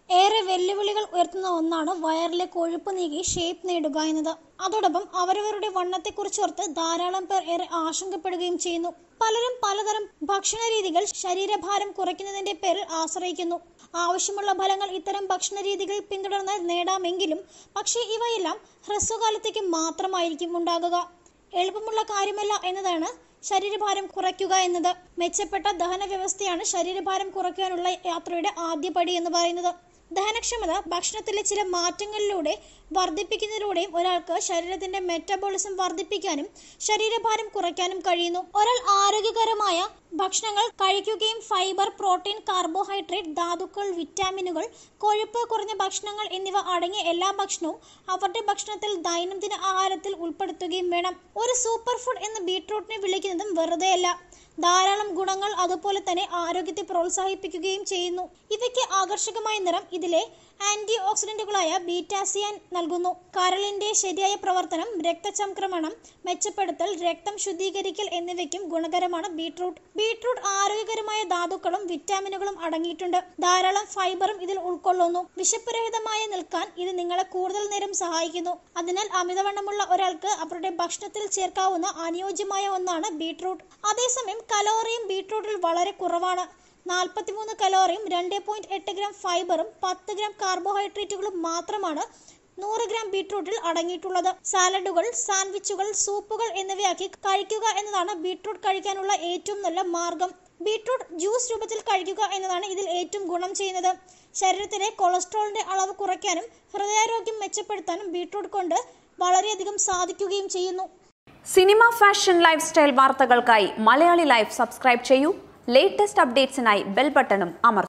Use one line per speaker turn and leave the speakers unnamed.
ഏറെ വെല്ലുവിളികൾ ഉയർത്തുന്ന ഒന്നാണ് വയറിലെ കൊഴുപ്പ് നീക്കി ഷേപ്പ് നേടുക എന്നത് അതോടൊപ്പം അവരവരുടെ വണ്ണത്തെക്കുറിച്ചോർത്ത് ധാരാളം പേർ ഏറെ ആശങ്കപ്പെടുകയും ചെയ്യുന്നു പലരും പലതരം ഭക്ഷണ രീതികൾ ശരീരഭാരം കുറയ്ക്കുന്നതിന്റെ പേരിൽ ആശ്രയിക്കുന്നു ആവശ്യമുള്ള ഫലങ്ങൾ ഇത്തരം ഭക്ഷണ രീതികൾ പിന്തുടർന്ന് നേടാമെങ്കിലും പക്ഷേ ഇവയെല്ലാം ഹ്രസ്വകാലത്തേക്ക് മാത്രമായിരിക്കും ഉണ്ടാകുക എളുപ്പമുള്ള കാര്യമല്ല എന്നതാണ് ശരീരഭാരം കുറയ്ക്കുക എന്നത് മെച്ചപ്പെട്ട ദഹന വ്യവസ്ഥയാണ് ശരീരഭാരം കുറയ്ക്കാനുള്ള യാത്രയുടെ ആദ്യപടി എന്ന് പറയുന്നത് ദഹനക്ഷമത ഭക്ഷണത്തിലെ ചില മാറ്റങ്ങളിലൂടെ വർദ്ധിപ്പിക്കുന്നതിലൂടെയും ഒരാൾക്ക് ശരീരത്തിന്റെ മെറ്റബോളിസം വർദ്ധിപ്പിക്കാനും ശരീരഭാരം കുറയ്ക്കാനും കഴിയുന്നു ഒരാൾ ആരോഗ്യകരമായ ഭക്ഷണങ്ങൾ കഴിക്കുകയും ഫൈബർ പ്രോട്ടീൻ കാർബോഹൈഡ്രേറ്റ് ധാതുക്കൾ വിറ്റാമിനുകൾ കൊഴുപ്പ് കുറഞ്ഞ ഭക്ഷണങ്ങൾ എന്നിവ അടങ്ങിയ എല്ലാ ഭക്ഷണവും അവരുടെ ഭക്ഷണത്തിൽ ദൈനംദിന ആഹാരത്തിൽ ഉൾപ്പെടുത്തുകയും വേണം ഒരു സൂപ്പർ ഫുഡ് എന്ന് ബീട്രൂട്ടിനെ വിളിക്കുന്നതും വെറുതെയല്ല ധാരാളം ഗുണങ്ങൾ അതുപോലെ തന്നെ ആരോഗ്യത്തെ പ്രോത്സാഹിപ്പിക്കുകയും ചെയ്യുന്നു ഇവയ്ക്ക് ആകർഷകമായ നിറം ഇതിലെ ആന്റി ഓക്സിഡന്റുകളായ ബീറ്റാസിയാൻ നൽകുന്നു കരളിന്റെ ശരിയായ പ്രവർത്തനം രക്തചംക്രമണം മെച്ചപ്പെടുത്തൽ രക്തം ശുദ്ധീകരിക്കൽ എന്നിവയ്ക്കും ഗുണകരമാണ് ബീട്രൂട്ട് ബീട്രൂട്ട് ആരോഗ്യകരമായ ധാതുക്കളും വിറ്റാമിനുകളും അടങ്ങിയിട്ടുണ്ട് ധാരാളം ഫൈബറും ഇതിൽ ഉൾക്കൊള്ളുന്നു വിശപ്പുരഹിതമായി നിൽക്കാൻ ഇത് നിങ്ങളെ കൂടുതൽ നേരം സഹായിക്കുന്നു അതിനാൽ അമിതവണ്ണമുള്ള ഒരാൾക്ക് അവരുടെ ഭക്ഷണത്തിൽ ചേർക്കാവുന്ന അനുയോജ്യമായ ഒന്നാണ് ബീട്രൂട്ട് അതേസമയം കലോറിയും ബീട്രൂട്ടിൽ വളരെ കുറവാണ് നാൽപ്പത്തിമൂന്ന് കലോറിയും രണ്ട് പോയിന്റ് എട്ട് ഗ്രാം ഫൈബറും പത്ത് ഗ്രാം കാർബോഹൈഡ്രേറ്റുകളും മാത്രമാണ് നൂറ് ഗ്രാം ബീട്രൂട്ടിൽ അടങ്ങിയിട്ടുള്ളത് സാലഡുകൾ സാൻഡ്വിച്ചുകൾ സൂപ്പുകൾ എന്നിവയാക്കി കഴിക്കുക എന്നതാണ് ബീട്രൂട്ട് കഴിക്കാനുള്ള ഏറ്റവും നല്ല മാർഗം ബീട്രൂട്ട് ജ്യൂസ് രൂപത്തിൽ കഴിക്കുക എന്നതാണ് ഇതിൽ ഏറ്റവും ഗുണം ചെയ്യുന്നത് ശരീരത്തിലെ കൊളസ്ട്രോളിന്റെ അളവ് കുറയ്ക്കാനും ഹൃദയാരോഗ്യം മെച്ചപ്പെടുത്താനും ബീട്രൂട്ട് കൊണ്ട് വളരെയധികം സാധിക്കുകയും ചെയ്യുന്നു
സിനിമ ഫാഷൻ ലൈഫ് സ്റ്റൈൽ വാർത്തകൾക്കായി മലയാളി ലൈഫ് സബ്സ്ക്രൈബ് ചെയ്യൂ ലേറ്റസ്റ്റ് അപ്ഡേറ്റ്സിനായി ബെൽ ബട്ടണും അമർത്തുക